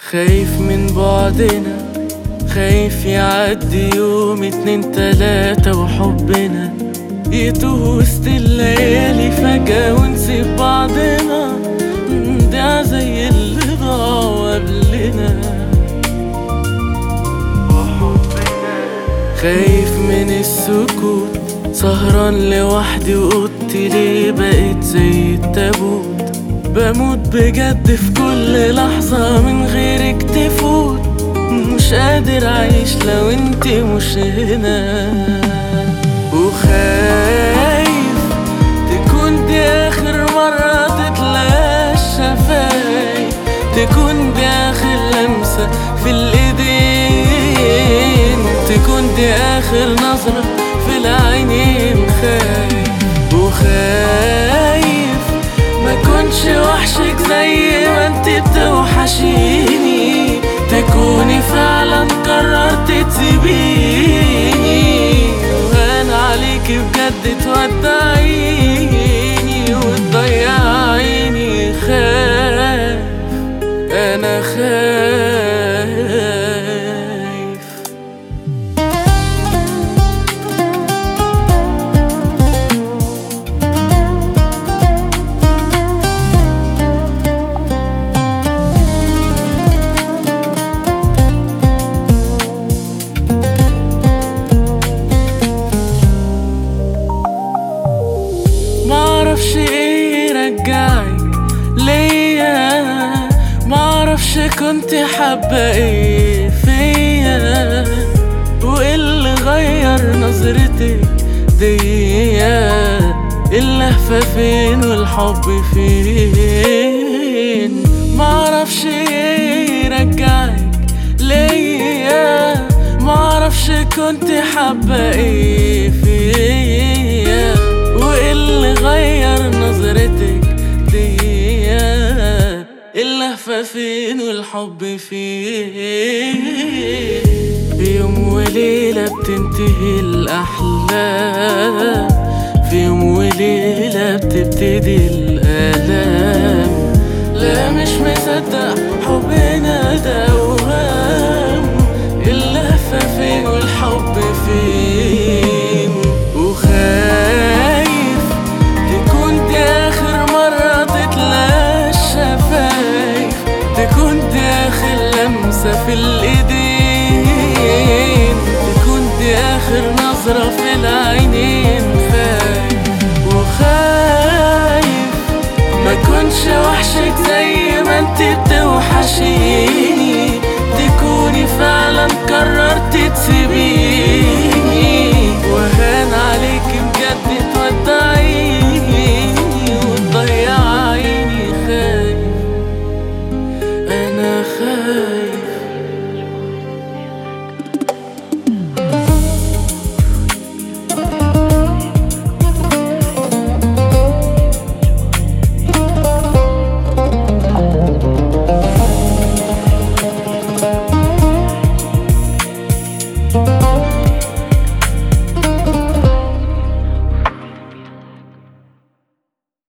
خايف من بعدنا خايف يعدي يوم اتنين تلاتة وحبنا يتوه وسط الليالي فجأة ونسيب بعضنا ده زي اللي ضاعوا قبلنا خايف من السكوت سهران لوحدي وأوضتي ليه بقيت زي التابوت بموت بجد في كل لحظة من غيرك تفوت مش قادر أعيش لو انت مش هنا وخايف تكون دي آخر مرة تتلاقى الشفايف تكون دي آخر لمسة في الإيدين تكون دي آخر نظرة في العينين خايف وخايف ما كنش وحشك زي ما انت بتوحشيني تكوني فعلا قررت تسيبيني وانا عليكي بجد تودعيني وتضيعيني خايف انا خايف معرفش ايه يرجعك ليا معرفش كنت حابة ايه فيا وايه اللي غير نظرتك ديا اللهفة فين والحب فين معرفش ايه يرجعك ليا معرفش كنت حابة ايه فيا وايه اللي غير نظرتك ديا اللهفة فين والحب فين في يوم وليلة بتنتهي الأحلام في يوم وليلة بتبتدي الآلام لا مش مصدق حبنا ده وهام اللهفة فين والحب فين وخايف تكون دي آخر مرة تتلاقى الشفايف تكون دي آخر لمسة في الإيدين تكون دي آخر نظرة في العينين خايف وخايف ما كنش وحشك زي ما انت بتوحشيني تكوني فعلا قررت تسيبيني